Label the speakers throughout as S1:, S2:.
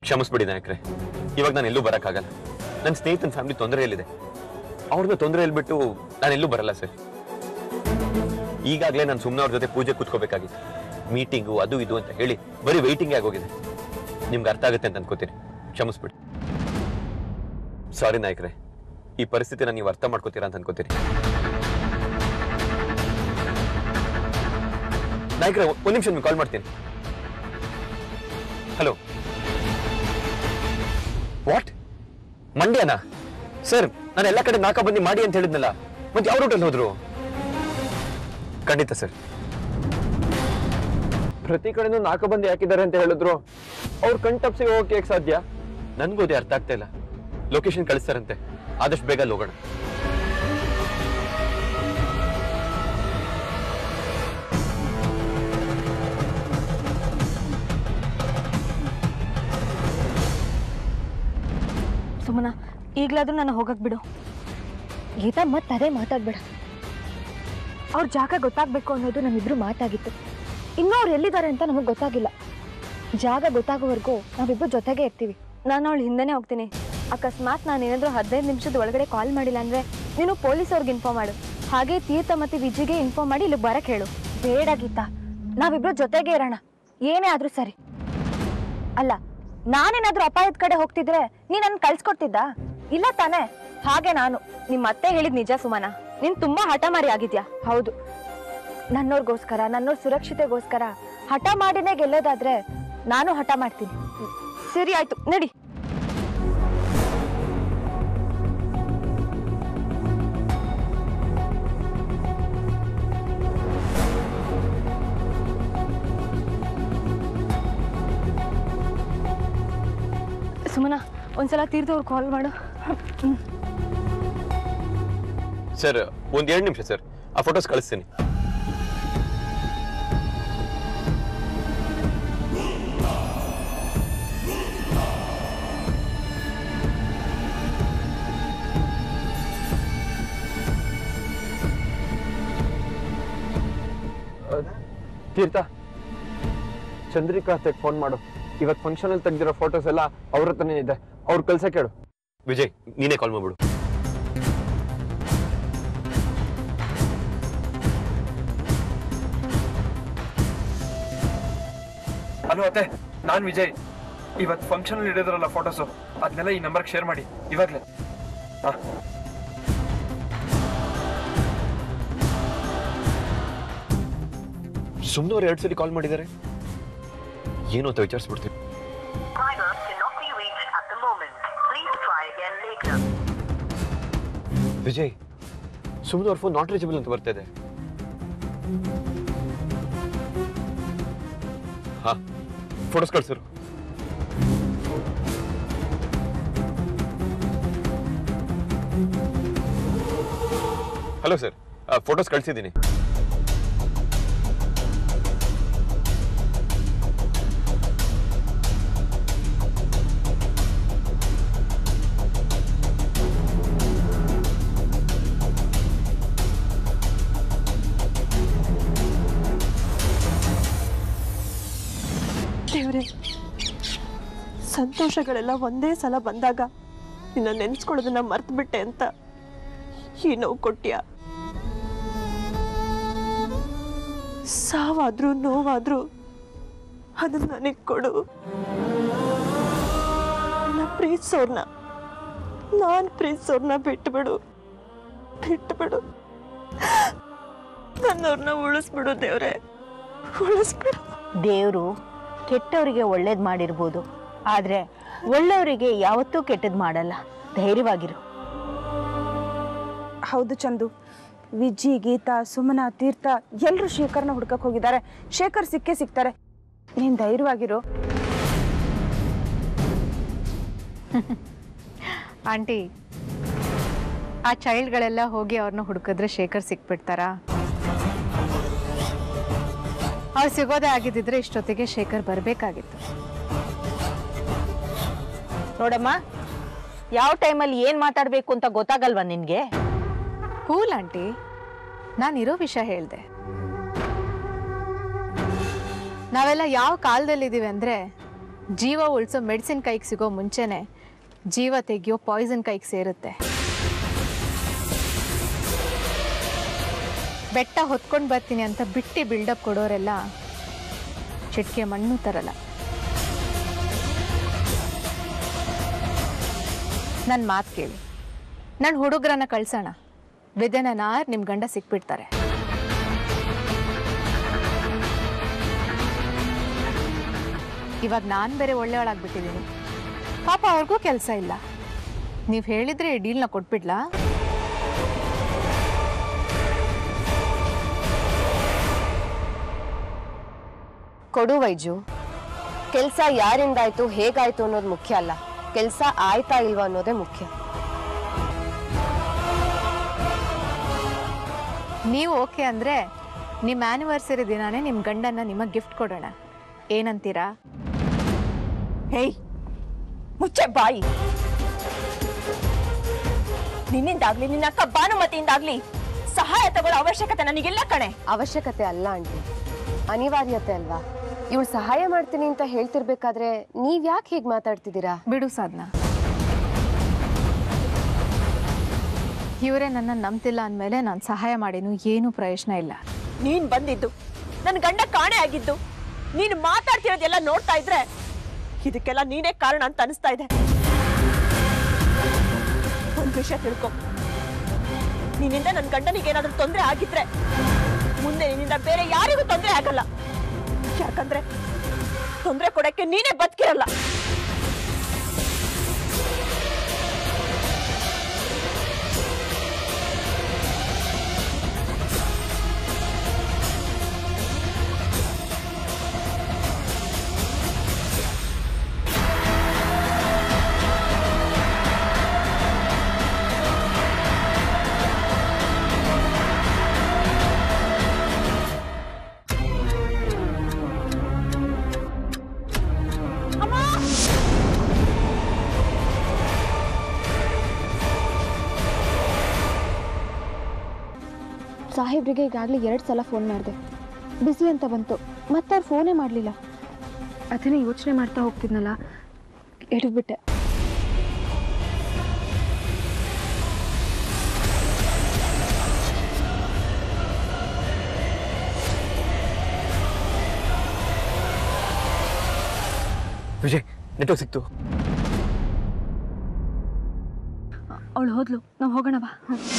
S1: ಕ್ಷಮಿಸ್ಬಿಡಿ ನಾಯಕ್ರೆ ಇವಾಗ ನಾನು ಎಲ್ಲೂ ಬರೋಕ್ಕಾಗಲ್ಲ ನನ್ನ ಸ್ನೇಹಿತನ ಫ್ಯಾಮಿಲಿ ತೊಂದರೆಯಲ್ಲಿದೆ ಅವ್ರನ್ನ ತೊಂದರೆ ಬಿಟ್ಟು ನಾನು ಎಲ್ಲೂ ಬರಲ್ಲ ಸರ್ ಈಗಾಗಲೇ ನಾನು ಸುಮ್ಮನೆ ಅವ್ರ ಜೊತೆ ಪೂಜೆ ಕೂತ್ಕೋಬೇಕಾಗಿತ್ತು ಮೀಟಿಂಗು ಅದು ಇದು ಅಂತ ಹೇಳಿ ಬರೀ ವೆಯ್ಟಿಂಗ್ ಆಗೋಗಿದೆ ನಿಮ್ಗೆ ಅರ್ಥ ಆಗುತ್ತೆ ಅಂತ ಅನ್ಕೋತೀನಿ ಕ್ಷಮಿಸ್ಬಿಡಿ ಸಾರಿ ನಾಯಕ್ರೆ ಈ ಪರಿಸ್ಥಿತಿನ ನೀವು ಅರ್ಥ ಮಾಡ್ಕೋತೀರಾ ಅಂತ ಅನ್ಕೋತೀನಿ ನಾಯಕ್ರೆ ಒಂದು ನಿಮಿಷ ನಿಮ್ಗೆ ಕಾಲ್ ಮಾಡ್ತೀನಿ ಹಲೋ ವಾಟ್ ಮಂಡ್ಯನಾ ಸರ್ ನಾನು ಎಲ್ಲ ಕಡೆ ನಾಲ್ಕ ಬಂದಿ ಮಾಡಿ ಅಂತ ಹೇಳಿದ್ನಲ್ಲ ಮತ್ತೆ ಯಾವ ರೂಟಲ್ಲಿ ಹೋದ್ರು ಖಂಡಿತ ಸರ್
S2: ಪ್ರತಿ ಕಡೆನೂ ನಾಲ್ಕು ಬಂದು ಯಾಕಿದ್ದಾರೆ ಅಂತ ಹೇಳಿದ್ರು ಅವ್ರ ಕಣ್ ತಪ್ಸಿಗೆ ಹೋಗಕ್ಕೆ ಹೇಗೆ ಸಾಧ್ಯ
S1: ನನ್ಗೂ ಅದೇ ಅರ್ಥ ಆಗ್ತಾ ಇಲ್ಲ ಲೊಕೇಶನ್ ಕಳಿಸ್ತಾರಂತೆ ಆದಷ್ಟು ಬೇಗ ಅಲ್ಲಿ ಹೋಗೋಣ
S3: ಸುಮನ ಈಗ್ಲಾದ್ರೂ ನಾನು ಹೋಗಕ್ ಬಿಡು
S4: ಗೀತಾ ಮತ್ತೆ ಅದೇ ಮಾತಾಡ್ಬೇಡ ಅವ್ರ ಜಾಗ ಗೊತ್ತಾಗ್ಬೇಕು ಅನ್ನೋದು ನಮ್ಮಿಬ್ರು ಮಾತಾಗಿತ್ತು ಇನ್ನೂ ಅವ್ರು ಎಲ್ಲಿದ್ದಾರೆ ಅಂತ ನಮಗೆ ಗೊತ್ತಾಗಿಲ್ಲ ಜಾಗ ಗೊತ್ತಾಗೋವರೆಗೂ ನಾವಿಬ್ರು ಜೊತೆಗೆ ಇರ್ತೀವಿ
S3: ನಾನು ಅವಳು ಹಿಂದೆನೇ ಹೋಗ್ತೀನಿ ಅಕಸ್ಮಾತ್ ನಾನು ಏನಾದರೂ ಹದಿನೈದು ನಿಮಿಷದ ಒಳಗಡೆ ಕಾಲ್ ಮಾಡಿಲ್ಲ ಅಂದ್ರೆ ನೀನು ಪೊಲೀಸ್ ಅವ್ರಿಗೆ ಇನ್ಫಾರ್ಮ್ ಮಾಡು ಹಾಗೆ ತೀರ್ಥ ಮತ್ತೆ ವಿಜಿಗೆ ಇನ್ಫಾರ್ಮ್ ಮಾಡಿ ಇಲ್ಲಿ ಬರಕ್ ಹೇಳು
S4: ಬೇಡ ಗೀತಾ ನಾವಿಬ್ರು ಜೊತೆಗೆ ಇರೋಣ ಏನೇ ಆದ್ರೂ ಸರಿ ಅಲ್ಲ ನಾನೇನಾದ್ರೂ ಅಪಾಯದ ಕಡೆ ಹೋಗ್ತಿದ್ರೆ ನೀ ನನ್ ಕಳ್ಸ್ಕೊಡ್ತಿದ್ದ ಇಲ್ಲ ತಾನೇ ಹಾಗೆ ನಾನು
S3: ನಿಮ್ಮ ಅತ್ತೆ ಹೇಳಿದ್ ನಿಜ ಸುಮನ ನೀನ್ ತುಂಬಾ ಹಠಮಾರಿ ಆಗಿದ್ಯಾ
S4: ಹೌದು ನನ್ನೋರ್ಗೋಸ್ಕರ ನನ್ನೋರ್ ಸುರಕ್ಷತೆಗೋಸ್ಕರ ಹಠ ಮಾಡಿನೇ ಗೆಲ್ಲೋದಾದ್ರೆ ನಾನು ಹಠ ಮಾಡ್ತೀನಿ
S3: ಸರಿ ಆಯ್ತು ನಡಿ ಸುಮನ ಒಂದ್ಸಲ ತೀರ್ಥ ಕಾಲ್ ಮಾಡು
S1: ಸರ್ ಒಂದ್ ಎರಡು ನಿಮಿಷ ಸರ್ ಆ ಫೋಟೋಸ್ ಕಳಿಸ್ತೀನಿ
S2: ತೀರ್ಥ ಚಂದ್ರಿಕಾ ಹತ್ತೆಗೆ ಫೋನ್ ಮಾಡು ಇವತ್ತು ಫಂಕ್ಷನ್ ಅಲ್ಲಿ ತೆಗ್ದಿರೋ ಫೋಟೋಸ್ ಎಲ್ಲ ಅವ್ರ ಹತ್ರನೇ ಇದೆ ಅವ್ರು ಕಳ್ಸಕ್ ಹೇಳು
S1: ವಿಜಯ್ ನೀನೇ ಕಾಲ್ ಮಾಡ್ಬಿಡು
S5: ಹಲೋ ಅತ್ತೆ ನಾನ್ ವಿಜಯ್ ಇವತ್ತು ಫಂಕ್ಷನ್ ಅಲ್ಲಿ ಇಡಿದ್ರಲ್ಲ ಫೋಟೋಸು ಅದನ್ನೆಲ್ಲ ಈ ನಂಬರ್ಗೆ ಶೇರ್ ಮಾಡಿ ಇವಾಗ್ಲೇ ಹಾ
S1: ಸುಮ್ಮನೆ ಅವ್ರು ಎರಡು ಸಲ ಕಾಲ್ ಮಾಡಿದ್ದಾರೆ ಏನು ಅಂತ ವಿಚಾರಿಸ್ಬಿಡ್ತೀನಿ
S6: Subscriber cannot be reached at the moment. Please try again later.
S1: Vijay ಸುಮ್ಮನೆ ಅವ್ರ ಫೋನ್ ನಾಟ್ ರೀಚಬಲ್ ಅಂತ ಬರ್ತಾ ಇದೆ ಹಾ ಫೋಟೋಸ್ ಕಳ್ಸಿರು ಹಲೋ ಸರ್ ಫೋಟೋಸ್ ಕಳ್ಸಿದ್ದೀನಿ
S7: ದೇವ್ರೆ ಸಂತೋಷಗಳೆಲ್ಲ ಒಂದೇ ಸಲ ಬಂದಾಗ ನಿನ್ನ ನೆನೆಸ್ಕೊಳ್ಳೋದನ್ನ ಮರ್ತು ಬಿಟ್ಟೆ ಅಂತ ಈ ನೋವು ಕೊಟ್ಯ ಸಾವಾದ್ರೂ ನೋವಾದ್ರೂ ಅದನ್ನ ನನಗೆ ಕೊಡು ನನ್ನ ಪ್ರೀತಿಸೋರ್ನ ನಾನು ಪ್ರೀತಿಸೋರ್ನ ಬಿಟ್ಬಿಡು ಬಿಟ್ಬಿಡು ನನ್ನವ್ರನ್ನ ಉಳಿಸ್ಬಿಡು ದೇವ್ರೆ ಉಳಿಸ್ಬಿಡು
S8: ದೇವರು ಕೆಟ್ಟವರಿಗೆ ಒಳ್ಳೇದು ಮಾಡಿರ್ಬೋದು ಆದರೆ ಒಳ್ಳೆಯವರಿಗೆ ಯಾವತ್ತೂ ಕೆಟ್ಟದ್ದು ಮಾಡಲ್ಲ ಧೈರ್ಯವಾಗಿರು
S9: ಹೌದು ಚಂದು ವಿಜ್ಜಿ ಗೀತಾ ಸುಮನ ತೀರ್ಥ ಎಲ್ಲರೂ ಶೇಖರ್ನ ಹುಡ್ಕಕ್ ಹೋಗಿದ್ದಾರೆ ಶೇಖರ್ ಸಿಕ್ಕೇ ಸಿಗ್ತಾರೆ ನೀನ್ ಧೈರ್ಯವಾಗಿರು
S10: ಆಂಟಿ ಆ ಚೈಲ್ಡ್ಗಳೆಲ್ಲ ಹೋಗಿ ಅವ್ರನ್ನ ಹುಡುಕಿದ್ರೆ ಶೇಖರ್ ಸಿಕ್ಬಿಡ್ತಾರಾ ಅವ್ರು ಸಿಗೋದೇ ಆಗಿದ್ದಿದ್ರೆ ಇಷ್ಟೊತ್ತಿಗೆ ಶೇಖರ್ ಬರಬೇಕಾಗಿತ್ತು
S8: ನೋಡಮ್ಮ ಯಾವ ಟೈಮಲ್ಲಿ ಏನು ಮಾತಾಡಬೇಕು ಅಂತ ಗೊತ್ತಾಗಲ್ವಾ ನಿನಗೆ
S10: ಕೂಲ್ ಆಂಟಿ ನಾನು ಇರೋ ವಿಷಯ ಹೇಳಿದೆ ನಾವೆಲ್ಲ ಯಾವ ಕಾಲದಲ್ಲಿದ್ದೀವಿ ಅಂದರೆ ಜೀವ ಉಳಿಸೋ ಮೆಡಿಸಿನ್ ಕೈಗೆ ಸಿಗೋ ಮುಂಚೆನೆ ಜೀವ ತೆಗಿಯೋ ಪಾಯ್ಸನ್ ಕೈಗೆ ಸೇರುತ್ತೆ ಬೆಟ್ಟ ಹೊತ್ಕೊಂಡು ಬರ್ತೀನಿ ಅಂತ ಬಿಟ್ಟು ಬಿಲ್ಡಪ್ ಕೊಡೋರೆಲ್ಲ ಚಿಟ್ಕೆ ಮಣ್ಣು ತರಲ್ಲ ನನ್ನ ಮಾತು ಕೇಳಿ ನನ್ನ ಹುಡುಗರನ್ನ ಕಳ್ಸೋಣ ವಿದಿನ್ ಅನ್ ಅವರ್ ನಿಮ್ಮ ಗಂಡ ಸಿಕ್ಬಿಡ್ತಾರೆ ಇವಾಗ ನಾನು ಬೇರೆ ಒಳ್ಳೆಯವಳಾಗ್ಬಿಟ್ಟಿದ್ದೀನಿ ಪಾಪ ಅವ್ರಿಗೂ ಕೆಲಸ ಇಲ್ಲ ನೀವು ಹೇಳಿದ್ರೆ ಈ ಡೀಲ್ನ ಕೊಟ್ಬಿಡ್ಲಾ
S11: ಕೊಡು ವೈಜು ಕೆಲಸ ಯಾರಿಂದಾಯ್ತು ಹೇಗಾಯ್ತು ಅನ್ನೋದು ಮುಖ್ಯ ಅಲ್ಲ ಕೆಲಸ ಆಯ್ತಾ ಇಲ್ವಾ ಅನ್ನೋದೇ ಮುಖ್ಯ
S10: ನೀವು ಓಕೆ ಅಂದರೆ ನಿಮ್ಮ ಆ್ಯನಿವರ್ಸರಿ ದಿನಾನೇ ನಿಮ್ಮ ಗಂಡನ್ನ ನಿಮಗೆ ಗಿಫ್ಟ್ ಕೊಡೋಣ ಏನಂತೀರಾ
S9: ಹೇಯ್ ಮುಚ್ಚೆ ಬಾಯಿ ನಿನ್ನಿಂದಾಗ್ಲಿ ನಿನ್ನ ಅಕ್ಕ ಭಾನುಮತಿಯಿಂದಾಗ್ಲಿ ಸಹಾಯ ತಗೊಳ್ಳೋ ಅವಶ್ಯಕತೆ ನನಗಿಲ್ಲ ಕಣೆ
S11: ಅವಶ್ಯಕತೆ ಅಲ್ಲ ಆಂಟಿ ಅನಿವಾರ್ಯತೆ ಅಲ್ವಾ ಇವಳು ಸಹಾಯ ಮಾಡ್ತೀನಿ ಅಂತ ಹೇಳ್ತಿರ್ಬೇಕಾದ್ರೆ ನೀವ್ ಯಾಕೆ ಹೀಗೆ ಮಾತಾಡ್ತಿದ್ದೀರಾ
S10: ಬಿಡು ಸಾಧನ ಇವರೇ ನನ್ನ ನಂಬ್ತಿಲ್ಲ ಅಂದಮೇಲೆ ನಾನು ಸಹಾಯ ಮಾಡಿನೂ ಏನೂ ಪ್ರಯೋಜನ ಇಲ್ಲ
S9: ನೀನ್ ಬಂದಿದ್ದು ನನ್ನ ಗಂಡ ಕಾಣೆ ಆಗಿದ್ದು ನೀನು ಮಾತಾಡ್ತಿರೋದೆಲ್ಲ ನೋಡ್ತಾ ಇದ್ರೆ ಇದಕ್ಕೆಲ್ಲ ನೀನೇ ಕಾರಣ ಅಂತ ಅನಿಸ್ತಾ ಇದೆ ಒಂದ್ ವಿಷಯ ತಿಳ್ಕೊ ನಿನ್ನಿಂದ ನನ್ನ ಗಂಡನಿಗೆ ಏನಾದ್ರೂ ತೊಂದರೆ ಆಗಿದ್ರೆ ಮುಂದೆ ನಿನ್ನಿಂದ ಬೇರೆ ಯಾರಿಗೂ ತೊಂದರೆ ಆಗಲ್ಲ ಯಾಕಂದ್ರೆ ತೊಂದರೆ ಕೊಡಕ್ಕೆ ನೀನೇ ಬದುಕಿರಲ್ಲ
S4: ಸಾಹೇಬ್ರಿಗೆ ಈಗಾಗಲೇ ಎರಡು ಸಲ ಫೋನ್ ಮಾಡಿದೆ ಬ್ಯುಸಿ ಅಂತ ಬಂತು ಮತ್ತೆ ಅವ್ರು ಫೋನೇ ಮಾಡಲಿಲ್ಲ ಅದನ್ನೇ ಯೋಚನೆ ಮಾಡ್ತಾ ಹೋಗ್ತಿದ್ನಲ್ಲ ಹಿಡಿದ್ಬಿಟ್ಟೆ
S2: ವಿಜಯ್ ನೆಟ್ವರ್ಕ್ ಸಿಕ್ತು
S4: ಅವಳು ಹೋದ್ಲು ನಾವು ಹೋಗೋಣ ಬಾ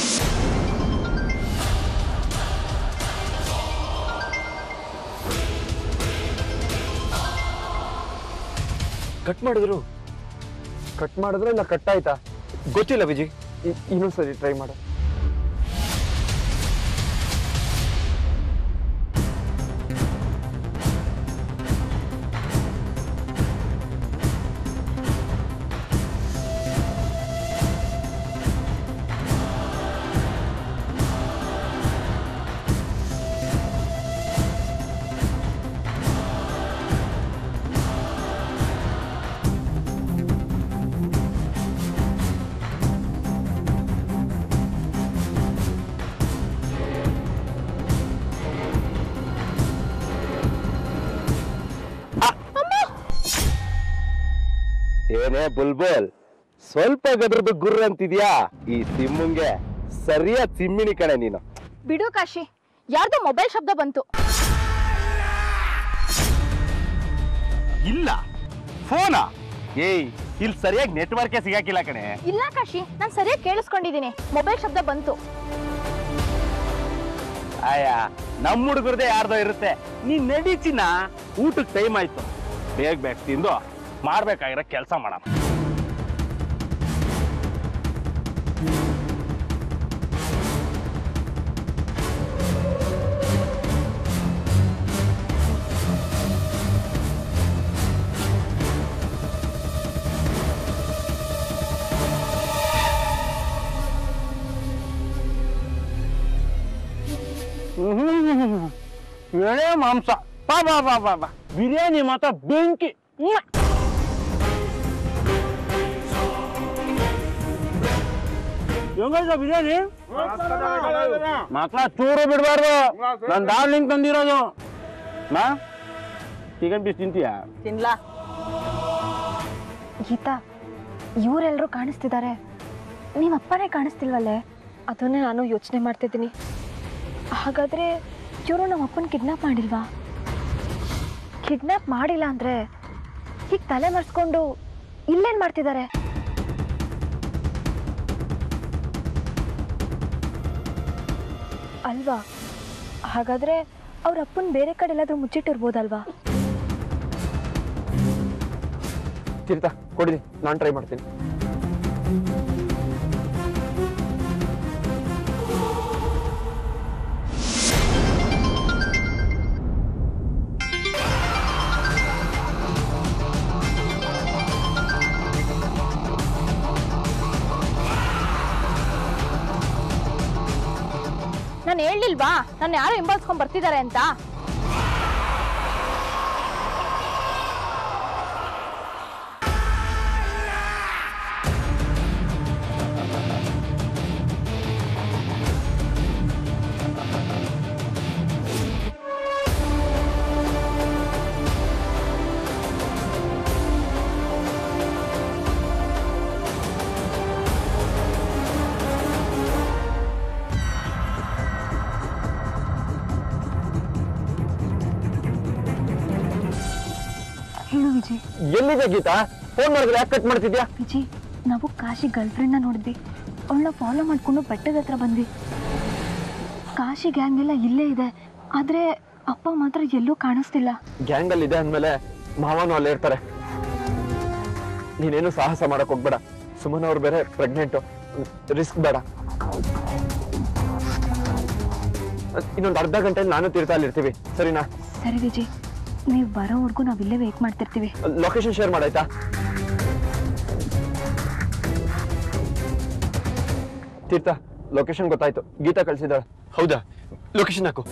S2: ಕಟ್ ಮಾಡಿದ್ರು ಕಟ್ ಮಾಡಿದ್ರೆ ಇಲ್ಲ ಕಟ್ ಆಯ್ತಾ ಗೊತ್ತಿಲ್ಲ ವಿಜಯ್ ಇ- ಇನ್ನೊಂದ್ಸರಿ ಟ್ರೈ ಮಾಡು
S12: ಏನೇ ಬುಲ್ಬುಲ್ ಸ್ವಲ್ಪ ಗದ್ರದ್ದು ಗುರ್ರ ಅಂತಿದ್ಯಾ ಈ ಸಿಮ್ಮಂಗೆ ಸರಿಯಾದ ಸಿಮ್ಮಿನಿ ಕಣೆ ನೀನು
S4: ಬಿಡು ಕಾಶಿ ಯಾರ್ದೋ ಮೊಬೈಲ್ ಶಬ್ದ ಬಂತು
S12: ಇಲ್ಲ ಫೋನಾ ಏಯ್ ಇಲ್ಲಿ ಸರಿಯಾಗಿ ನೆಟ್ವರ್ಕೇ ಸಿಗಾಕಿಲ್ಲ ಕಣೆ
S4: ಇಲ್ಲ ಕಾಶಿ ನಾನು ಸರಿಯಾಗಿ ಕೇಳಿಸ್ಕೊಂಡಿದ್ದೀನಿ ಮೊಬೈಲ್ ಶಬ್ದ ಬಂತು
S12: ಆಯ ನಮ್ಮ ಹುಡುಗರದೇ ಯಾರ್ದೋ ಇರುತ್ತೆ ನೀನ್ ನಡೀಚಿನ ಊಟಕ್ಕೆ ಟೈಮ್ ಆಯ್ತು ಬೇಗ ಬೇಗ ತಿಂದು ಮಾಡ್ಬೇಕಾಗಿರೋ ಕೆಲಸ ಮಾಡೋಣ ಎಳೆ ಮಾಂಸ ಬಾ ಬಾ ಬಾ ಬಾ ಬಾ ಬಿರಿಯಾನಿ ಮಾತ್ರ ಬೆಂಕಿ ಮ್ವಾ! ಹೆಂಗೈತ ಬಿರಿಯಾನಿ ಮಕ್ಳ ಚೂರು ಬಿಡಬಾರ್ದು ನಾನು ಡಾರ್ಲಿಂಗ್ ತಂದಿರೋದು ಮಾ ಚಿಕನ್ ಪೀಸ್ ತಿಂತೀಯಾ
S9: ತಿನ್ಲಾ
S4: ಗೀತಾ ಇವರೆಲ್ಲರೂ ಕಾಣಿಸ್ತಿದ್ದಾರೆ ನಿಮ್ಮ ಅಪ್ಪನೇ ಕಾಣಿಸ್ತಿಲ್ವಲ್ಲೇ
S3: ಅದನ್ನೇ ನಾನು ಯೋಚನೆ ಮಾಡ್ತಿದ್ದೀನಿ
S4: ಹಾಗಾದ್ರೆ ಇವರು ನಮ್ಮ ಅಪ್ಪನ ಕಿಡ್ನಾಪ್ ಮಾಡಿಲ್ವಾ ಕಿಡ್ನಾಪ್ ಮಾಡಿಲ್ಲ ಅಂದ್ರೆ ಹೀಗೆ ತಲೆ ಮರೆಸ್ಕೊಂಡು ಇಲ್ಲೇನ್ ಮಾಡ್ತಿದ್ದಾರೆ ಅಲ್ವಾ ಹಾಗಾದ್ರೆ ಅವ್ರ ಅಪ್ಪನ ಬೇರೆ ಕಡೆ ಎಲ್ಲಾದ್ರೂ ಮುಚ್ಚಿಟ್ಟಿರ್ಬೋದಲ್ವಾ
S2: ತೀರ್ಥ ಕೊಡಿಲಿ ನಾನು ಟ್ರೈ ಮಾಡ್ತೀನಿ
S3: ನಾನು ಹೇಳಿಲ್ವಾ ನಾನು ಯಾರು ಹಿಂಬಾಲಿಸ್ಕೊಂಡ್ ಬರ್ತಿದ್ದಾರೆ ಅಂತ
S4: ಹೇಳು ವಿಜಯ್
S2: ಎಲ್ಲಿದೆ ಗೀತಾ ಫೋನ್ ಮಾಡಿದ್ರೆ ಯಾಕೆ ಕಟ್ ಮಾಡ್ತಿದ್ಯಾ
S4: ವಿಜಯ್ ನಾವು ಕಾಶಿ ಗರ್ಲ್ ಫ್ರೆಂಡ್ನ ನೋಡಿದ್ವಿ ಅವಳನ್ನ ಫಾಲೋ ಮಾಡ್ಕೊಂಡು ಬೆಟ್ಟದ ಹತ್ರ ಬಂದ್ವಿ ಕಾಶಿ ಗ್ಯಾಂಗ್ ಎಲ್ಲ ಇಲ್ಲೇ ಇದೆ ಆದ್ರೆ ಅಪ್ಪ ಮಾತ್ರ ಎಲ್ಲೂ ಕಾಣಿಸ್ತಿಲ್ಲ
S2: ಗ್ಯಾಂಗ್ ಅಲ್ಲಿ ಇದೆ ಅಂದ್ಮೇಲೆ ಮಾವನು ಅಲ್ಲೇ ಇರ್ತಾರೆ ನೀನೇನು ಸಾಹಸ ಮಾಡಕ್ ಹೋಗ್ಬೇಡ ಸುಮನ್ ಅವ್ರು ಬೇರೆ ಪ್ರೆಗ್ನೆಂಟ್ ರಿಸ್ಕ್ ಬೇಡ ಇನ್ನೊಂದು ಅರ್ಧ ಗಂಟೆಯಲ್ಲಿ ನಾನು ತೀರ್ಥ ಅಲ್ಲಿ ಇರ್ತೀವಿ ಸರಿನಾ
S4: ಸರಿ ವಿಜಯ್ ನೀವು ಬರೋವರೆಗೂ ನಾವು ಇಲ್ಲೇ ವೇಟ್ ಮಾಡ್ತಿರ್ತೀವಿ
S2: ಲೊಕೇಶನ್ ಶೇರ್ ಮಾಡಾಯ್ತಾ ತೀರ್ಥ ಲೊಕೇಶನ್ ಗೊತ್ತಾಯ್ತು ಗೀತಾ ಕಳ್ಸಿದಾಳೆ
S1: ಹೌದಾ ಲೊಕೇಶನ್ ಹಾಕು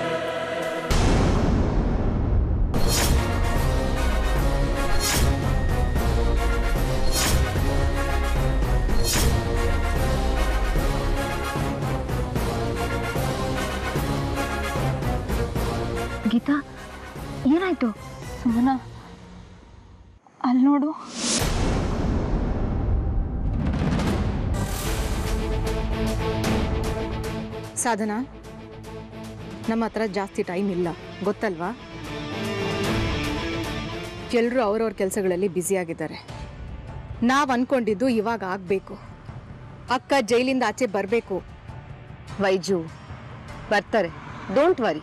S4: ಗೀತಾ ಏನಾಯ್ತು
S3: ಸುಮನ ಅಲ್ಲಿ ನೋಡು
S10: ಸಾಧನ ನಮ್ಮ ಹತ್ರ ಜಾಸ್ತಿ ಟೈಮ್ ಇಲ್ಲ ಗೊತ್ತಲ್ವಾ ಎಲ್ಲರೂ ಅವ್ರವ್ರ ಕೆಲಸಗಳಲ್ಲಿ ಬ್ಯುಸಿಯಾಗಿದ್ದಾರೆ ನಾವು ಅನ್ಕೊಂಡಿದ್ದು ಇವಾಗ ಆಗಬೇಕು ಅಕ್ಕ ಜೈಲಿಂದ ಆಚೆ ಬರಬೇಕು
S11: ವೈಜು ಬರ್ತಾರೆ ಡೋಂಟ್ ವರಿ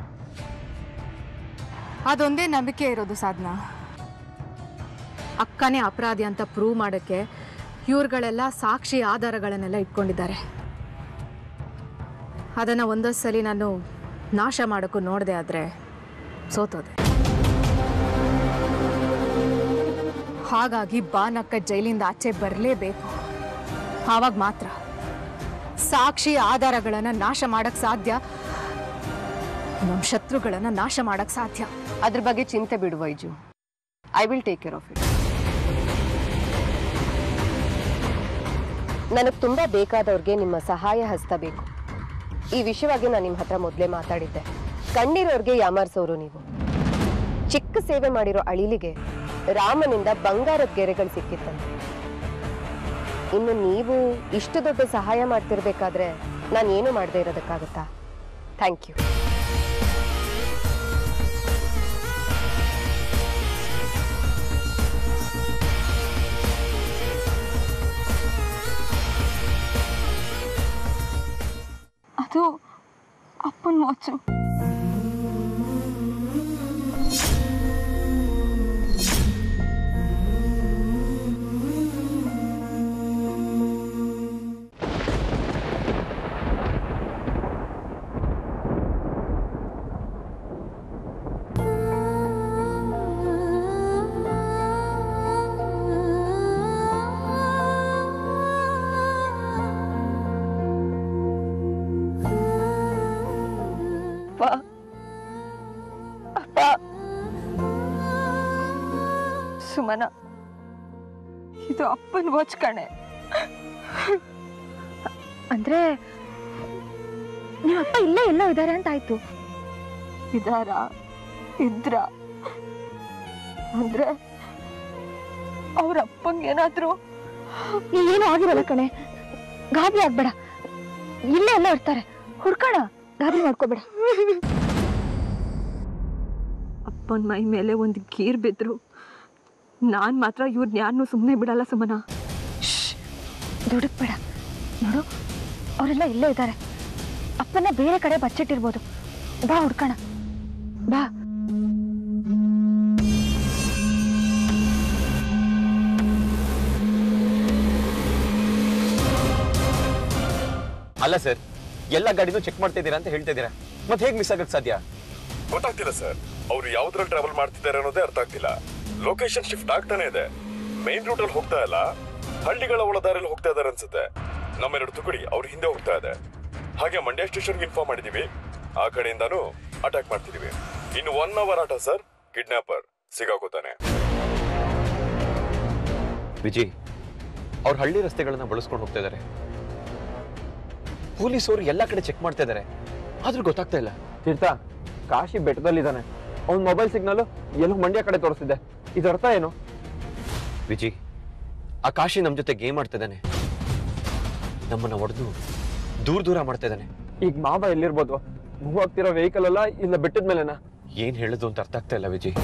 S10: ಅದೊಂದೇ ನಂಬಿಕೆ ಇರೋದು ಸಾಧನ ಅಕ್ಕನೇ ಅಪರಾಧಿ ಅಂತ ಪ್ರೂವ್ ಮಾಡೋಕ್ಕೆ ಇವ್ರುಗಳೆಲ್ಲ ಸಾಕ್ಷಿ ಆಧಾರಗಳನ್ನೆಲ್ಲ ಇಟ್ಕೊಂಡಿದ್ದಾರೆ ಅದನ್ನು ಒಂದೊಂದು ಸಲ ನಾನು ನಾಶ ಮಾಡೋಕ್ಕೂ ನೋಡಿದೆ ಆದರೆ ಸೋತೋದೆ ಹಾಗಾಗಿ ಬಾನಕ್ಕ ಜೈಲಿಂದ ಆಚೆ ಬರಲೇಬೇಕು ಆವಾಗ ಮಾತ್ರ ಸಾಕ್ಷಿ ಆಧಾರಗಳನ್ನು ನಾಶ ಮಾಡಕ್ ಸಾಧ್ಯ ನಮ್ಮ ಶತ್ರುಗಳನ್ನು ನಾಶ ಮಾಡಕ್ ಸಾಧ್ಯ
S11: ಅದ್ರ ಬಗ್ಗೆ ಚಿಂತೆ ಬಿಡು Vaiju I will take care of it ನನಗೆ ತುಂಬಾ ಬೇಕಾದವ್ರಿಗೆ ನಿಮ್ಮ ಸಹಾಯ ಹಸ್ತ ಬೇಕು ಈ ವಿಷಯವಾಗಿ ನಾನು ನಿಮ್ಮ ಹತ್ರ ಮೊದಲೇ ಮಾತಾಡಿದ್ದೆ ಕಣ್ಣಿರೋರ್ಗೆ ಯಾಮಾರ್ಸೋರು ನೀವು ಚಿಕ್ಕ ಸೇವೆ ಮಾಡಿರೋ ಅಳಿಲಿಗೆ ರಾಮನಿಂದ ಬಂಗಾರದ ಗೆರೆಗಳು ಸಿಕ್ಕಿತ್ತಂತೆ ಇನ್ನು ನೀವು ಇಷ್ಟು ದೊಡ್ಡ ಸಹಾಯ ಮಾಡ್ತಿರ್ಬೇಕಾದ್ರೆ ನಾನು ಏನು ಮಾಡದೇ ಇರೋದಕ್ಕಾಗತ್ತಾ ಥ್ಯಾಂಕ್ ಯು
S3: ಅದು ಅಪ್ಪನ ವಾಚು ಅಪ್ಪ ಅಪ್ಪ ಸುಮನ ಇದು ಅಪ್ಪನ ವಾಚ್ ಕಣೆ
S4: ಅಂದ್ರೆ ನಿಮ್ಮ ಅಪ್ಪ ಇಲ್ಲೇ ಎಲ್ಲೋ ಇದ್ದಾರೆ ಅಂತ ಆಯ್ತು
S3: ಇದಾರ ಇದ್ರ ಅಂದ್ರೆ
S4: ಅವ್ರ ಅಪ್ಪಂಗೆ ಏನಾದ್ರು ಏನು ಆಗಿರಲ್ಲ ಕಣೆ ಗಾಬರಿ ಆಗ್ಬೇಡ ಇಲ್ಲೇ ಎಲ್ಲ ಇರ್ತಾರೆ ಹುಡ್ಕೋಣ ಗಾಬರಿ ಮಾಡ್ಕೋಬೇಡ
S7: ಅಪ್ಪನ ಮೈ ಮೇಲೆ ಒಂದು ಗೀರ್ ಬಿದ್ರು ನಾನ್ ಮಾತ್ರ ಇವ್ರನ್ನ ಯಾರನ್ನೂ ಸುಮ್ಮನೆ ಬಿಡಲ್ಲ ಸುಮನ
S4: ದುಡುಕ್ಬೇಡ ನೋಡು ಅವರೆಲ್ಲ ಇಲ್ಲೇ ಇದ್ದಾರೆ ಅಪ್ಪನ ಬೇರೆ ಕಡೆ ಬಚ್ಚಿಟ್ಟಿರ್ಬೋದು ಬಾ ಹುಡ್ಕೋಣ ಬಾ
S1: ಅಲ್ಲ ಸರ್ ಎಲ್ಲ ಗಾಡಿನೂ ಚೆಕ್ ಮಾಡ್ತಾ ಇದ್ದೀರಾ ಅಂತ ಹೇಳ್ತಾ ಇದ್ದೀರಾ ಮತ್ತೆ ಹೇಗೆ ಮಿಸ್ ಆಗಕ್ ಸಾಧ್ಯ
S13: ಗೊತ್ತಾಗ್ತಿಲ್ಲ ಸರ್ ಅವ್ರು ಯಾವ್ದ್ರಲ್ಲಿ ಟ್ರಾವೆಲ್ ಮಾಡ್ತಿದ್ದಾರೆ ಅನ್ನೋದೇ ಅರ್ಥ ಆಗ್ತಿಲ್ಲ ಲೊಕೇಶನ್ ಶಿಫ್ಟ್ ಆಗ್ತಾನೆ ಇದೆ ಮೇನ್ ರೂಟ್ ಅಲ್ಲಿ ಹೋಗ್ತಾ ಇಲ್ಲ ಹಳ್ಳಿಗಳ ಒಳ ದಾರಿಯಲ್ಲಿ ಹೋಗ್ತಾ ಇದಾರೆ ಅನ್ಸುತ್ತೆ ನಮ್ಮೆರಡು ತುಕಡಿ ಅವ್ರ ಹಿಂದೆ ಹೋಗ್ತಾ ಇದೆ ಹಾಗೆ ಮಂಡ್ಯ ಸ್ಟೇಷನ್ಗೆ ಇನ್ಫಾರ್ಮ್ ಮಾಡಿದೀವಿ ಆ ಕಡೆಯಿಂದಾನು ಅಟ್ಯಾಕ್ ಮಾಡ್ತಿದೀವಿ ಇನ್ನು ಒನ್ ಅವರ್ ಆಟ ಸರ್ ಕಿಡ್ನಾಪರ್ ಸಿಗಾಕೋತಾನೆ
S1: ವಿಜಯ್ ಅವ್ರ ಹಳ್ಳಿ ರಸ್ತೆಗಳನ್ನ ಬಳಸ್ಕೊಂಡು ಹೋಗ್ತಾ ಇದ್ದಾರೆ ಪೊಲೀಸರು ಎಲ್ಲ ಕಡೆ ಚೆಕ್ ಮಾಡ್ತಾ ಇದ್ದಾರೆ ಆದ್ರೂ ಗೊತ್ತಾಗ್ತಾ ಇಲ್ಲ
S2: ತೀರ್ಥ ಕಾಶಿ ಬೆಟ್ಟದಲ್ಲಿದ್ದಾನೆ ಅವ್ನ ಮೊಬೈಲ್ ಸಿಗ್ನಲ್ ಎಲ್ಲೋ ಮಂಡ್ಯ ಕಡೆ ತೋರಿಸ್ತಿದೆ ಇದರ ಅರ್ಥ ಏನು
S1: ವಿಜಯ್ ಆ ಕಾಶಿ ನಮ್ ಜೊತೆ ಗೇಮ್ ಆಡ್ತಾ ಇದ್ದಾನೆ ನಮ್ಮನ್ನ ಹೊಡೆದು ದೂರ ದೂರ ಮಾಡ್ತಾ ಇದ್ದಾನೆ
S2: ಈಗ ಮಾವ ಎಲ್ಲಿರ್ಬೋದು ಮೂವ್ ಆಗ್ತಿರೋ ವೆಹಿಕಲ್ ಅಲ್ಲ ಇಲ್ಲ ಬೆಟ್ಟದ ಮೇಲೆನಾ
S1: ಏನ್ ಹೇಳೋದು ಅಂತ ಅರ್ಥ ಆಗ್ತಾ ಇಲ್ಲ ವಿಜಯ್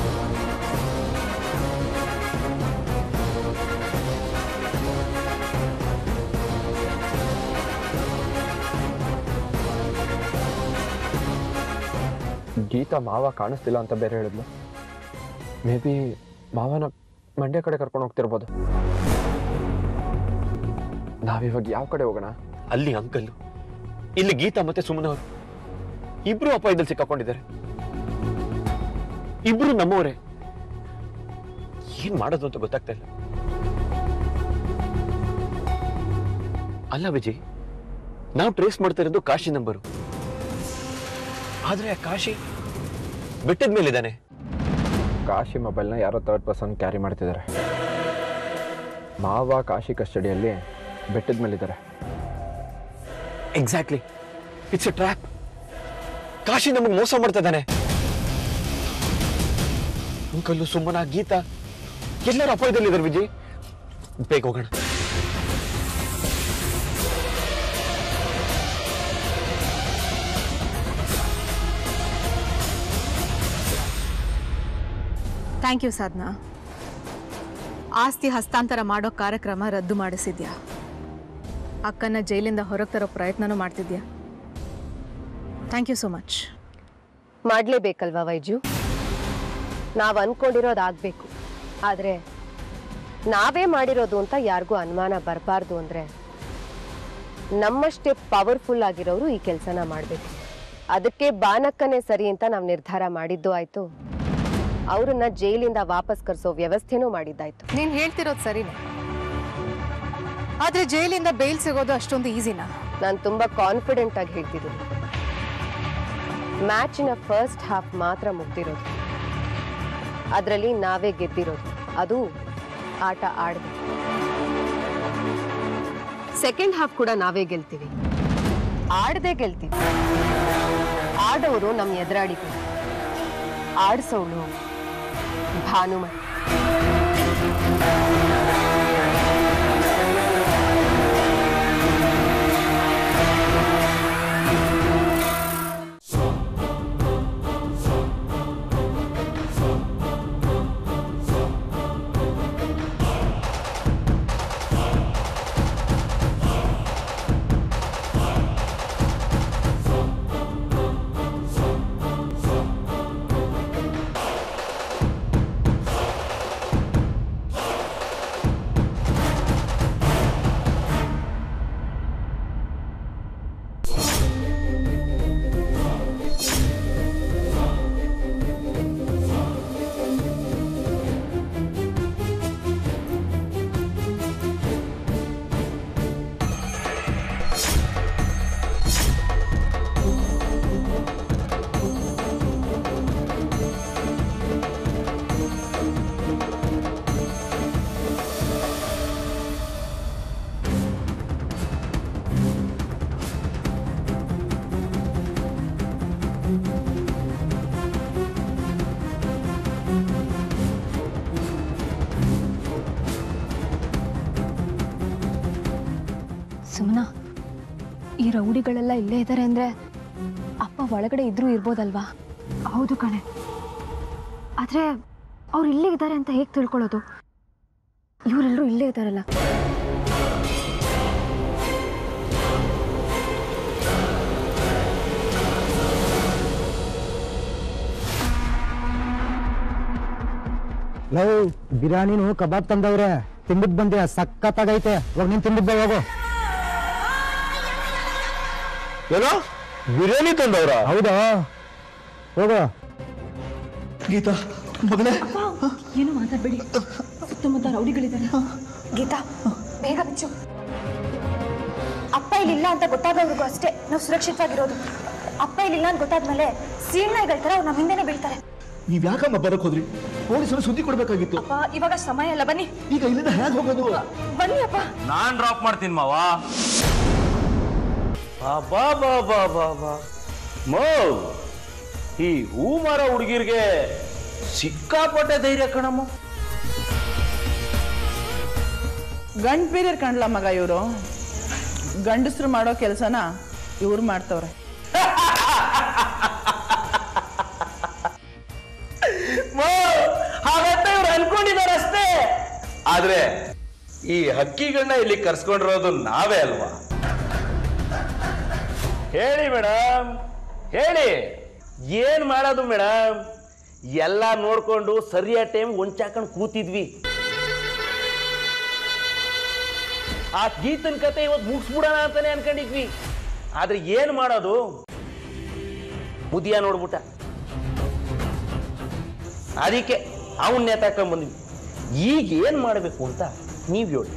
S2: ಗೀತಾ ಮಾವ ಕಾಣಿಸ್ತಿಲ್ಲ ಅಂತ ಬೇರೆ ಹೇಳಿದ್ಲು ಮೇ ಬಿ ಮಾವನ ಮಂಡ್ಯ ಕಡೆ ಕರ್ಕೊಂಡು ಹೋಗ್ತಿರ್ಬೋದು ನಾವಿವಾಗ ಯಾವ ಕಡೆ ಹೋಗೋಣ
S1: ಅಲ್ಲಿ ಅಂಕಲ್ ಇಲ್ಲಿ ಗೀತಾ ಮತ್ತೆ ಸುಮನ ಅವರು ಇಬ್ರು ಅಪಾಯದಲ್ಲಿ ಸಿಕ್ಕಾಕೊಂಡಿದ್ದಾರೆ ಇಬ್ರು ನಮ್ಮವರೇ ಏನ್ ಮಾಡೋದು ಅಂತ ಗೊತ್ತಾಗ್ತಾ ಇಲ್ಲ ಅಲ್ಲ ವಿಜಯ್ ನಾವು ಟ್ರೇಸ್ ಮಾಡ್ತಾ ಇರೋದು ಕಾಶಿ ನಂಬರು ಆದ್ರೆ ಆ ಕಾಶಿ ಬೆಟ್ಟದ ಮೇಲಿದ್ದಾನೆ
S2: ಕಾಶಿ ಮೊಬೈಲ್ನ ಯಾರೋ ಥರ್ಡ್ ಪರ್ಸನ್ ಕ್ಯಾರಿ ಮಾಡ್ತಿದ್ದಾರೆ ಮಾವ ಕಾಶಿ ಕಸ್ಟಡಿಯಲ್ಲಿ ಬೆಟ್ಟದ ಮೇಲಿದ್ದಾರೆ
S1: exactly it's a trap Kashi ನಮಗೆ ಮೋಸ ಮಾಡ್ತಾ ಇದ್ದಾನೆ ಅಂಕಲ್ಲು ಸುಮ್ಮನ ಗೀತಾ ಎಲ್ಲರೂ ಅಪಾಯದಲ್ಲಿದ್ದಾರೆ ವಿಜಯ್ ಬೇಗ ಹೋಗೋಣ
S10: ಥ್ಯಾಂಕ್ ಯು ಸಾಧನಾ ಆಸ್ತಿ ಹಸ್ತಾಂತರ ಮಾಡೋ ಕಾರ್ಯಕ್ರಮ ರದ್ದು ಮಾಡಿಸಿದ್ಯಾ ಅಕ್ಕನ ಜೈಲಿಂದ ಹೊರಗೆ ತರೋ ಪ್ರಯತ್ನನೂ ಮಾಡ್ತಿದ್ಯಾ ಥ್ಯಾಂಕ್ ಯು ಸೋ ಮಚ್
S11: ಮಾಡ್ಲೇಬೇಕಲ್ವಾ ವೈಜು ನಾವು ಅನ್ಕೊಂಡಿರೋದು ಆಗ್ಬೇಕು ಆದ್ರೆ ನಾವೇ ಮಾಡಿರೋದು ಅಂತ ಯಾರಿಗೂ ಅನುಮಾನ ಬರಬಾರ್ದು ಅಂದ್ರೆ ನಮ್ಮಷ್ಟೇ ಪವರ್ಫುಲ್ ಆಗಿರೋರು ಈ ಕೆಲಸನ ಮಾಡಬೇಕು ಅದಕ್ಕೆ ಬಾನಕ್ಕನೇ ಸರಿ ಅಂತ ನಾವು ನಿರ್ಧಾರ ಮಾಡಿದ್ದು ಆಯ್ತು ಅವ್ರನ್ನ ಜೈಲಿಂದ ವಾಪಸ್ ಕರ್ಸೋ ವ್ಯವಸ್ಥೆನೂ ಮಾಡಿದ್ದಾಯ್ತು
S10: ನೀನು ಹೇಳ್ತಿರೋದು ಸರಿನೇ ಆದ್ರೆ ಜೈಲಿಂದ ಬೇಲ್ ಸಿಗೋದು ಅಷ್ಟೊಂದು ಈಸಿನಾ
S11: ನಾನು ತುಂಬಾ ಕಾನ್ಫಿಡೆಂಟ್ ಆಗಿ ಹೇಳ್ತಿದ್ದೀನಿ ಮ್ಯಾಚಿನ ಫಸ್ಟ್ ಹಾಫ್ ಮಾತ್ರ ಮುಗ್ದಿರೋದು ಅದರಲ್ಲಿ ನಾವೇ ಗೆದ್ದಿರೋದು ಅದು ಆಟ ಆಡ್ದೆ ಸೆಕೆಂಡ್ ಹಾಫ್ ಕೂಡ ನಾವೇ ಗೆಲ್ತೀವಿ ಆಡದೆ ಗೆಲ್ತೀವಿ ಆಡೋರು ನಮ್ಮ ಎದುರಾಡಿಗಳು ಆಡ್ಸೋಳು ಭಾನುಮತಿ
S4: ಸುಮನ ಈ ರೌಡಿಗಳೆಲ್ಲ ಇಲ್ಲೇ ಇದ್ದಾರೆ ಅಂದ್ರೆ ಅಪ್ಪ ಒಳಗಡೆ ಇದ್ರೂ ಇರ್ಬೋದಲ್ವಾ ಹೌದು ಕಣೆ ಆದ್ರೆ ಅವ್ರು ಇಲ್ಲೇ ಇದ್ದಾರೆ ಅಂತ ಹೇಗೆ ತಿಳ್ಕೊಳ್ಳೋದು ಇವರೆಲ್ಲರೂ ಇಲ್ಲೇ ಇದ್ದಾರಲ್ಲ
S14: ಲವ್ ಬಿರಿಯಾನಿನು ಕಬಾಬ್ ತಂದವ್ರೆ ತಿಂದಿದ್ ಬಂದೆ ಸಖತ್ತಾಗೈತೆ ಹೋಗ್ ನೀನ್ ತಿಂದಿದ್ದೆ ಹೋಗು
S12: ಏನೋ ಬಿರಿಯಾನಿ ತಂದವ್ರ
S14: ಹೌದಾ ಹೋಗು
S15: ಗೀತಾ ಮಗಳೇ
S7: ಏನು ಮಾತಾಡ್ಬೇಡಿ ಸುತ್ತಮುತ್ತ ರೌಡಿಗಳಿದ್ದಾರೆ
S4: ಗೀತಾ ಬೇಗ ಬಿಚ್ಚು ಅಪ್ಪ ಇಲ್ಲಿಲ್ಲ ಅಂತ ಗೊತ್ತಾಗೋವರೆಗೂ ಅಷ್ಟೇ ನಾವು ಸುರಕ್ಷಿತವಾಗಿರೋದು ಅಪ್ಪ ಇಲ್ಲಿಲ್ಲ ಅಂತ ಗೊತ್ತಾದ್ಮೇಲೆ ಸೀಳ್ನಾಯಿಗಳ ಥರ ಅವ್ರು ನಮ್ಮ ಹಿಂದೆನೆ ಬೀಳ್ತಾರೆ
S15: ನೀವ್ ಯಾಕಮ್ಮ ಬರಕ್ ಹೋದ್ರಿ ಪೊಲೀಸರು ಸುದ್ದಿ ಕೊಡ್ಬೇಕಾಗಿತ್ತು
S4: ಅಪ್ಪ ಇವಾಗ ಸಮಯ ಅಲ್ಲ ಬನ್ನಿ
S15: ಈಗ ಇಲ್ಲಿಂದ ಹೇಗೆ ಹೋಗೋದು
S4: ಬನ್ನಿ ಅಪ್ಪ
S12: ನಾನ್ ಡ್ರಾಪ್ ಮಾಡ್ತೀನಿ ಮಾವ ಬಾ ಬಾ ಬಾ ಬಾ ಬಾ ಮೋ ಈ ಹೂ ಮಾರ ಹುಡುಗಿರ್ಗೆ ಸಿಕ್ಕಾಪಟ್ಟೆ ಧೈರ್ಯ ಕಣಮ್ಮ
S16: ಗಂಡ್ ಪೀರಿಯರ್ ಕಂಡ್ಲ ಮಗ ಇವರು ಗಂಡಸ್ರು ಮಾಡೋ ಕೆಲಸನ ಇವ್ರು ಮಾಡ್ತವ್ರೆ
S12: ಮೋ, ಹಾಗಂತ ಇವ್ರು ಅನ್ಕೊಂಡಿದ್ದಾರೆ ಅಷ್ಟೇ ಆದ್ರೆ ಈ ಹಕ್ಕಿಗಳನ್ನ ಇಲ್ಲಿ ಕರ್ಸ್ಕೊಂಡಿರೋದು ನಾವೇ ಅಲ್ವಾ ಹೇಳಿ ಮೇಡಮ್ ಹೇಳಿ ಏನ್ ಮಾಡೋದು ಮೇಡಮ್ ಎಲ್ಲ ನೋಡ್ಕೊಂಡು ಸರಿಯಾದ ಟೈಮ್ ಒಂಚಾಕೊಂಡು ಕೂತಿದ್ವಿ ಆ ಗೀತನ್ ಕತೆ ಇವತ್ತು ಮುಗಿಸ್ಬಿಡೋಣ ಅಂತಾನೆ ಅನ್ಕೊಂಡಿದ್ವಿ ಆದ್ರೆ ಏನ್ ಮಾಡೋದು ಮುದಿಯ ನೋಡ್ಬಿಟ್ಟ ಅದಕ್ಕೆ ಅವನ್ನ ನೇತಾಕೊಂಡ್ ಬಂದ್ವಿ ಈಗ ಏನ್ ಮಾಡಬೇಕು ಅಂತ ನೀವ್ ಹೇಳಿ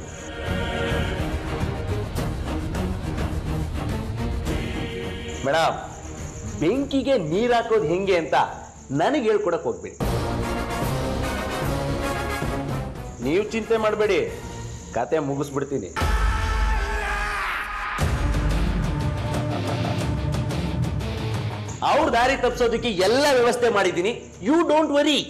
S12: ಮೇಡಮ್ ಬೆಂಕಿಗೆ ನೀರ್ ಹಾಕೋದು ಹೆಂಗೆ ಅಂತ ನನಗೆ ಹೇಳ್ಕೊಡಕ್ ಹೋಗ್ಬೇಡಿ ನೀವು ಚಿಂತೆ ಮಾಡಬೇಡಿ ಕತೆ ಮುಗಿಸ್ಬಿಡ್ತೀನಿ ಅವ್ರ ದಾರಿ ತಪ್ಪಿಸೋದಕ್ಕೆ ಎಲ್ಲ ವ್ಯವಸ್ಥೆ ಮಾಡಿದ್ದೀನಿ ಯು ಡೋಂಟ್ ವರಿ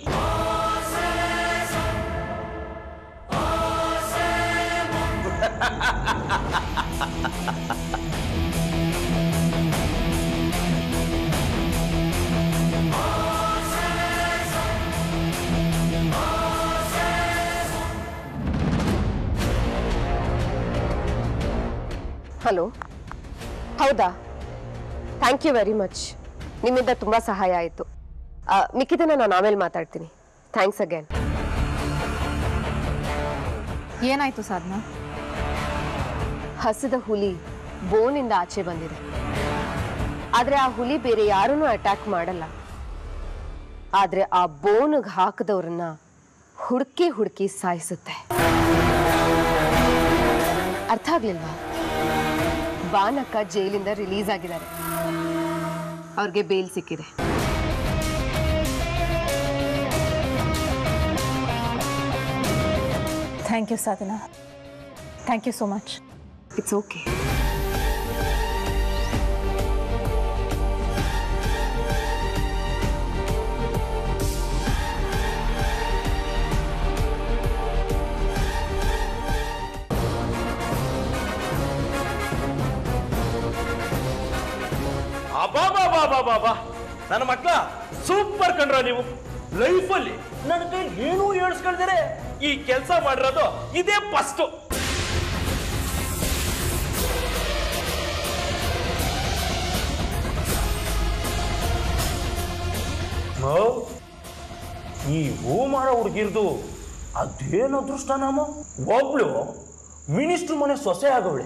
S11: ಹಲೋ ಹೌದಾ ಥ್ಯಾಂಕ್ ಯು ವೆರಿ ಮಚ್ ನಿಮ್ಮಿಂದ ತುಂಬ ಸಹಾಯ ಆಯಿತು ಮಿಕ್ಕಿದನ್ನ ನಾನು ಆಮೇಲೆ ಮಾತಾಡ್ತೀನಿ ಥ್ಯಾಂಕ್ಸ್ ಅಗೇನ್
S10: ಏನಾಯ್ತು ಸಾಧನಾ
S11: ಹಸಿದ ಹುಲಿ ಬೋನಿಂದ ಆಚೆ ಬಂದಿದೆ ಆದ್ರೆ ಆ ಹುಲಿ ಬೇರೆ ಯಾರನ್ನೂ ಅಟ್ಯಾಕ್ ಮಾಡಲ್ಲ ಆದ್ರೆ ಆ ಬೋನ್ಗೆ ಹಾಕದವ್ರನ್ನ ಹುಡುಕಿ ಹುಡುಕಿ ಸಾಯಿಸುತ್ತೆ ಅರ್ಥ ಆಗ್ಲಿಲ್ವಾ ಬಾನಕ್ಕ ಜೈಲಿಂದ ರಿಲೀಸ್ ಆಗಿದ್ದಾರೆ ಅವ್ರಿಗೆ ಬೇಲ್ ಸಿಕ್ಕಿದೆ
S9: thank you Sadhana thank you so much
S11: it's okay
S12: ಅಬಾಬಾಬಾಬಾಬಾ ನನ್ನ ಮಕ್ಳ ಸೂಪರ್ ಕಂಡ್ರ ನೀವು ಲೈಫಲ್ಲಿ ನನ್ನ ಕೈ ಏನೂ ಹೇಳ್ಸ್ಕೊಳ್ತಾರೆ ಈ ಕೆಲಸ ಮಾಡಿರೋದು ಇದೇ ಫಸ್ಟ್ ಈ ಹೂ ಮಾಡೋ ಹುಡುಗಿರ್ದು ಅದೇನು ಅದೃಷ್ಟ ನಾಮ ಒಬ್ಳು ಮಿನಿಸ್ಟ್ರ್ ಮನೆ ಸೊಸೆ ಆಗವಳೆ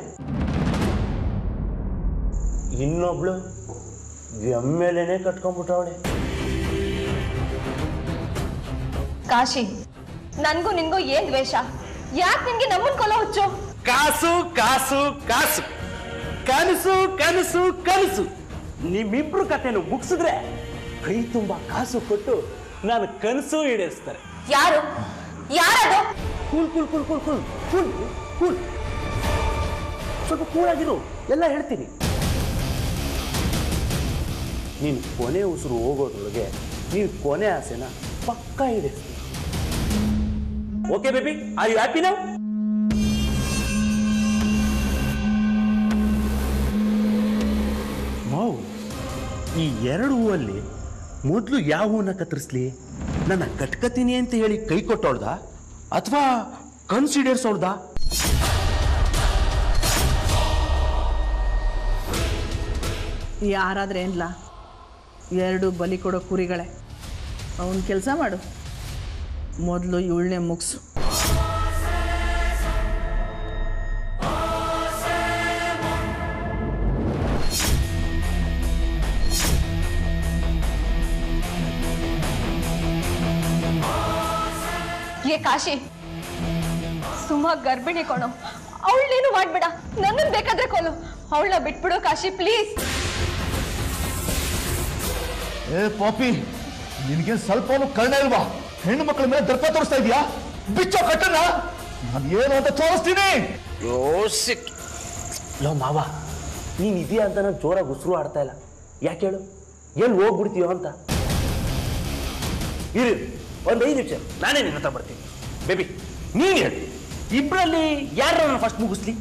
S12: ಇನ್ನೊಬ್ಳು ಎಮ್ಮೆಲೆನೆ ಕಟ್ಕೊಂಡ್ಬಿಟ್ಟವಳೆ
S3: ಕಾಶಿ ನನ್ಗೂ ನಿನ್ಗೂ ಏನ್ ದ್ವೇಷ ಯಾಕೆ ನಿನ್ಗೆ ನಮ್ಮನ್ ಕೊಲ ಹುಚ್ಚು
S12: ಕಾಸು ಕಾಸು ಕಾಸು ಕನಸು ಕನಸು ಕನಸು ನಿಮ್ಮಿಬ್ರು ಕಥೆನು ಮುಗಿಸಿದ್ರೆ ಕೈ ತುಂಬಾ ಕಾಸು ಕೊಟ್ಟು ನಾನು ಕನಸು ಈಡೇರಿಸ್ತಾರೆ
S3: ಯಾರು ಯಾರದು
S12: cool cool cool cool cool cool cool ಸ್ವಲ್ಪ ಕೂಳಾಗಿರು ಎಲ್ಲ ಹೇಳ್ತೀನಿ ನೀನು ಕೊನೆ ಉಸಿರು ಹೋಗೋದ್ರೊಳಗೆ ನೀನು ಕೊನೆ ಆಸೆನ ಪಕ್ಕ ಈಡೇರಿಸ್ತೀನಿ okay baby are you happy ನಾವು ಈ ಎರಡು ಹೂವಲ್ಲಿ ಮೊದಲು ಯಾವ ಹೂವನ್ನ ಕತ್ತರಿಸ್ಲಿ ನನ್ನ ಕಟ್ಕತೀನಿ ಅಂತ ಹೇಳಿ ಕೈ ಕೊಟ್ಟೋಳ್ದ ಅಥವಾ ಕನ್ಸಿಡರ್ಸೋಳ್ದ
S16: ಯಾರಾದ್ರೆ ಏನ್ಲ ಎರಡು ಬಲಿ ಕೊಡೋ ಕುರಿಗಳೇ ಅವನ ಕೆಲಸ ಮಾಡು ಮೊದಲು ಇವಳನ್ನೇ ಮುಗಿಸು
S7: ಏ ಕಾಶಿ ಸುಮ ಗರ್ಭಿಣಿ ಕೊಣೋ ಅವಳನ್ನೇನು ಮಾಡ್ಬೇಡ ನನ್ನನ್ನು ಬೇಕಾದ್ರೆ ಕೊಲು ಅವಳನ್ನ ಬಿಟ್ಬಿಡು ಕಾಶಿ ಪ್ಲೀಸ್
S15: ಏ ಪಾಪಿ ನಿನಗೆ ಸ್ವಲ್ಪನೂ ಕರ್ಣ ಇಲ್ವಾ ಹೆಣ್ಣು ಮಕ್ಕಳ ಮೇಲೆ ದರ್ಪ ತೋರಿಸ್ತಾ ಇದೀಯಾ ಬಿಚ್ಚೋ ಕಟ್ಟನ ನಾನು ಏನು ಅಂತ ತೋರಿಸ್ತೀನಿ
S12: ಯೋಸಿಕ್ ಲೋ ಮಾವ ನೀನ್ ಇದೆಯಾ ಅಂತ ನಾನು ಜೋರಾಗಿ ಉಸಿರು ಆಡ್ತಾ ಇಲ್ಲ ಯಾಕೆ ಹೇಳು ಎಲ್ಲಿ ಹೋಗ್ಬಿಡ್ತೀಯೋ ಅಂತ ಇರು ಒಂದು ಐದು ನಿಮಿಷ ನಾನೇ ನಿನ್ನ ಹತ್ರ ಬರ್ತೀನಿ ಬೇಬಿ ನೀನ್ ಹೇಳಿ ಇಬ್ಬರಲ್ಲಿ ಯಾರು ನಾನು ಫಸ್ಟ್ ಮುಗಿಸ್ಲಿ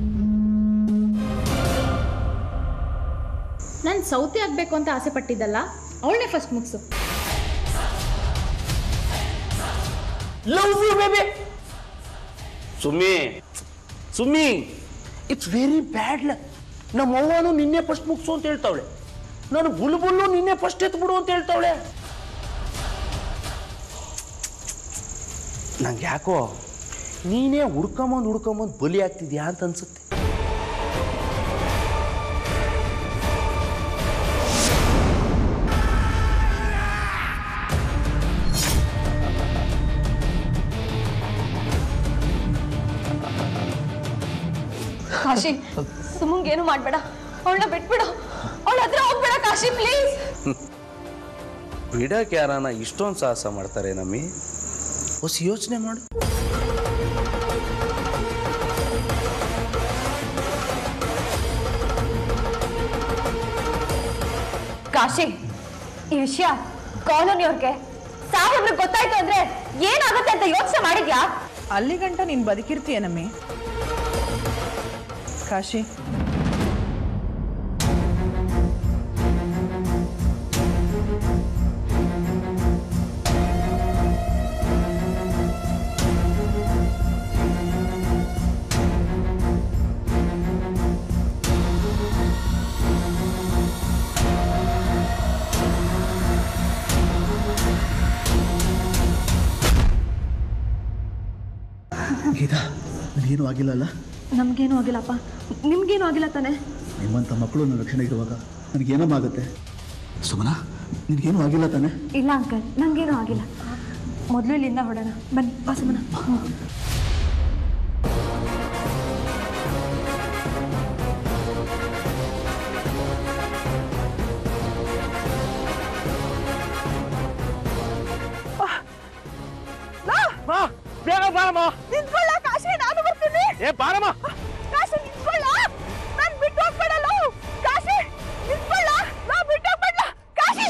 S10: ನಾನು ಸೌತಿ ಆಗ್ಬೇಕು ಅಂತ ಆಸೆ ಪಟ್ಟಿದ್ದಲ್ಲ ಅವಳನ್ನೇ ಫಸ್ಟ್ ಮುಗಿಸು
S12: love you baby Summi Summi it's very bad luck ನಮ್ಮ ಅವ್ವನು ನಿನ್ನೆ ಫಸ್ಟ್ ಮುಗಿಸು ಅಂತ ಹೇಳ್ತಾವಳೆ ನಾನು ಬುಲ್ಬುಲ್ಲು ನಿನ್ನೆ ಫಸ್ಟ್ ಎತ್ಬಿಡು ಅಂತ ಹೇಳ್ತಾವಳೆ ನಂಗೆ ಯಾಕೋ ನೀನೇ ಹುಡ್ಕೊಂಬಂದು ಹುಡ್ಕೊಂಬಂದು ಬಲಿ ಆಗ್ತಿದ್ಯಾ ಅಂತ ಅನ್ಸುತ್ತೆ
S7: ಕಾಶಿ ಸುಮಂಗೇನು ಮಾಡ್ಬೇಡ ಅವಳನ್ನ ಬಿಟ್ಬಿಡು ಅವಳ ಹತ್ರ ಹೋಗ್ಬೇಡ ಕಾಶಿ ಪ್ಲೀಸ್
S12: ಬಿಡಕ್ಕೆ ಯಾರನ್ನ ಇಷ್ಟೊಂದು ಸಾಹಸ ಮಾಡ್ತಾರೆ ನಮ್ಮಿ ಹೊಸ ಯೋಚನೆ ಮಾಡು
S7: ಕಾಶಿ ಈ ವಿಷಯ ಕಾನೂನಿಯವ್ರಿಗೆ ಸಾಹೇಬ್ರಿಗೆ ಗೊತ್ತಾಯ್ತು ಅಂದ್ರೆ ಏನಾಗುತ್ತೆ ಅಂತ ಯೋಚನೆ ಮಾಡಿದ್ಯಾ
S16: ಅಲ್ಲಿ ಗಂಟ ನೀನು ಬದುಕಿರ್ತೀಯ ನಮ್ಮಿ ಕಾಶಿ
S15: ಗೀತಾ ನನಗೇನು ಆಗಿಲ್ಲ ಅಲ್ಲ
S7: ನಮ್ಗೇನು ಆಗಿಲ್ಲಪ್ಪ ನಿಮ್ಗೇನು ಆಗಿಲ್ಲ ತಾನೆ
S15: ನಿಮ್ಮಂಥ ಮಕ್ಕಳು ನನ್ನ ರಕ್ಷಣೆ ಇರುವಾಗ ನನಗೇನಮ್ಮ ಆಗುತ್ತೆ ಸುಮನ ನಿನಗೇನು ಆಗಿಲ್ಲ ತಾನೆ
S7: ಇಲ್ಲ ಅಂಕಲ್ ನಂಗೇನು ಆಗಿಲ್ಲ ಮೊದಲು ಇಲ್ಲಿಂದ ಹೊಡೋಣ ಬನ್ನಿ ಬಾಸಮನ
S12: ಬಾ ಬೇಗ ಬಾರಮ್ಮ
S9: ನಿಂತ್ಕೊಳ್ಳ ಕಾಶಿ ನಾನು ಬರ್ತೀನಿ
S12: ಏ ಬಾರಮ್ಮ
S9: ಕಾಶಿ ನಿಂತ್ಕೊಳ್ಳ ನಾನು ಬಿಟ್ಟು ಹೋಗ್ಬೇಡಲ್ಲ ಕಾಶಿ ನಿಂತ್ಕೊಳ್ಳ ನಾ ಬಿಟ್ಟು ಹೋಗ್ಬೇಡ ಕಾಶಿ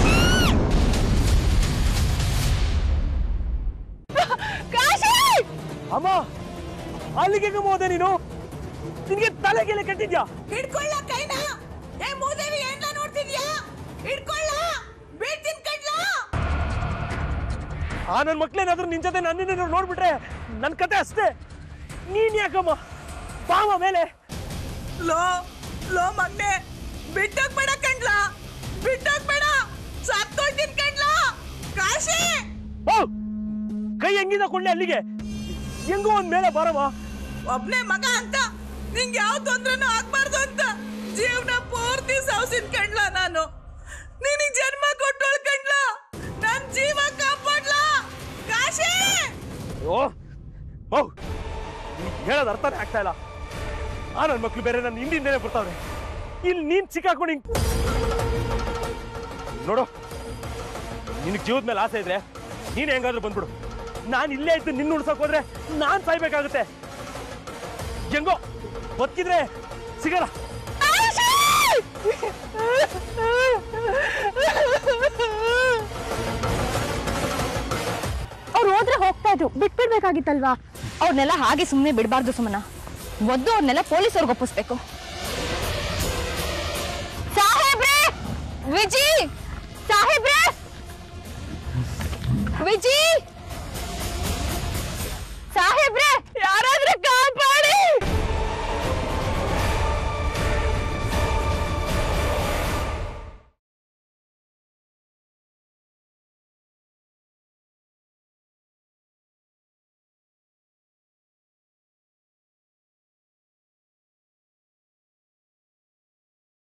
S9: ಕಾಶಿ
S12: ಅಮ್ಮ ಅಲ್ಲಿಗೆ ಹೋದೆ ನೀನು ನಿನಗೆ ತಲೆಗೆಲೆ ಕಟ್ಟಿದ್ಯಾ
S9: ಹಿಡ್ಕೊಳ್ಳ ಕೈನ ಏ ಮೂದೇವಿ ಏನ್ಲ ನೋಡ್ತಿದ್ಯಾ ಹಿಡ್ಕೊಳ್ಳ ಬೀಳ್ತೀನಿ ಕಡ್ಲ
S12: ಆ ನನ್ನ ಮಕ್ಳೇನಾದ್ರೂ ನಿನ್ ಜೊತೆ ನನ್ನಿಂದ ನೋಡ್ಬಿಟ್ರೆ ನನ್ನ ಕತೆ ಅಷ್ಟೇ ನೀನ್ ಯಾಕಮ್ಮ ಬಾಮ ಮೇಲೆ
S9: ಲೋ ಲೋ ಮಗ್ನೆ ಬಿಟ್ಟೋಗ್ಬೇಡ ಕಣ್ಲ ಬಿಟ್ಟೋಗ್ಬೇಡ ಸತ್ತೋಗ್ತೀನಿ ಕಣ್ಲ ಕಾಶಿ
S12: ಓ ಕೈ ಹೆಂಗಿದ ಕೊಳ್ಳೆ ಅಲ್ಲಿಗೆ ಹೆಂಗೋ ಒಂದ್ ಮೇಲೆ ಬಾರಮ್ಮ
S9: ಒಬ್ನೇ ಮಗ ಅಂತ ನಿಂಗೆ ಯಾವ ತೊಂದ್ರೆನೂ ಆಗ್ಬಾರ್ದು ಅಂತ ಜೀವನ ಪೂರ್ತಿ ಸಾವ್ಸಿನ ಕಣ್ಲ ನಾನು ನಿನಗ್ ಜನ್ಮ ಕೊಟ್ಟೋಳ್ ಕಣ್ಲ ನನ್ ಜೀವ ಕಾಪಾಡ್ಲ ಕಾಶಿ
S12: ಓ ಓ ನೀನ್ ಹೇಳೋದು ಅರ್ಥನೇ ಆಗ್ತಾ ಇಲ್ಲ ಆ ನನ್ನ ಮಕ್ಳು ಬೇರೆ ನನ್ನ ಹಿಂದಿಂದೇನೆ ಬರ್ತಾವ್ರೆ ಇಲ್ಲಿ ನೀನ್ ಸಿಕ್ಕಾಕೊಂಡು ಹಿಂಗ್ ನೋಡು ನಿನಗೆ ಜೀವದ ಮೇಲೆ ಆಸೆ ಇದ್ರೆ ನೀನ್ ಹೆಂಗಾದ್ರೂ ಬಂದ್ಬಿಡು ನಾನು ಇಲ್ಲೇ ಇದ್ದು ನಿನ್ನ ಉಳ್ಸಕ್ ಹೋದ್ರೆ ನಾನ್ ಸಾಯ್ಬೇಕಾಗುತ್ತೆ ಹೆಂಗೋ ಬದುಕಿದ್ರೆ ಸಿಗಲ್ಲ
S3: ಅವ್ರು ಹೋದ್ರೆ ಹೋಗ್ತಾ ಇದ್ರು ಬಿಟ್ಬಿಡ್ಬೇಕಾಗಿತ್ತಲ್ವಾ ಅವ್ರನ್ನೆಲ್ಲ ಹಾಗೆ ಸುಮ್ಮನೆ ಬಿಡಬಾರ್ದು ಸುಮನ ಮೊದಲು ಅವ್ರನ್ನೆಲ್ಲ ಪೊಲೀಸವ್ರಿಗೆ ಒಪ್ಪಿಸ್ಬೇಕು ಸಾಹೇಬ್ರೆ
S7: ವಿಜಿ ಸಾಹೇಬ್ರೆ